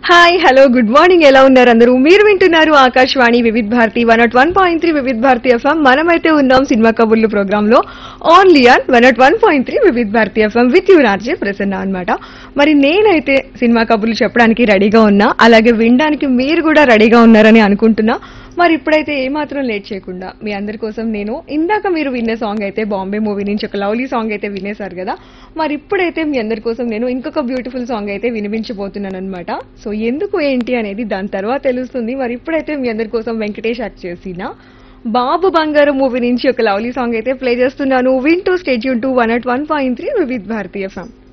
hi hello good morning ఎలా ఉన్నారు అందరూ మీరు వింటున్నారు Akashvani Vividh Bharati one nought one point three Vividh Bharati FM మనమైతే ఉన్నాం సినిమా కబుర్లు ప్రోగ్రామ్ లో only on one nought one point three Vividh Bharati FM with you Raje Prasanna అనమాట మరి నేనైతే సినిమా కబుర్లు చెప్పడానికి రెడీగా ఉన్నా అలాగే వినడానికి మీరు కూడా రెడీగా ఉన్నారని అనుకుంటున్నా మరి ఇప్పుడైతే ఏమాత్రం లేట్ చేయకుండా మీ అందరి కోసం నేను ఇందాక మీరు విన్న సాంగ్ అయితే బాంబే మూవీ నుంచి ఒక లవ్లీ సాంగ్ అయితే వినేశారు కదా మరి ఇప్పుడైతే మీ అందరి కోసం నేను ఇంకొక బ్యూటిఫుల్ సాంగ్ అయితే వినిపించబోతున్నాను అనమాట సో ఎందుకు ఏంటి అనేది దాని తర్వాత తెలుస్తుంది మరి ఇప్పుడైతే మీ అందరి కోసం వెంకటేష్ యాక్ట్ చేసిన బాబు బంగారు మూవీ నుంచి ఒక లవ్లీ సాంగ్ అయితే ప్లే చేస్తున్నాను win to stay tuned to one at one point three Vividh Bharati FM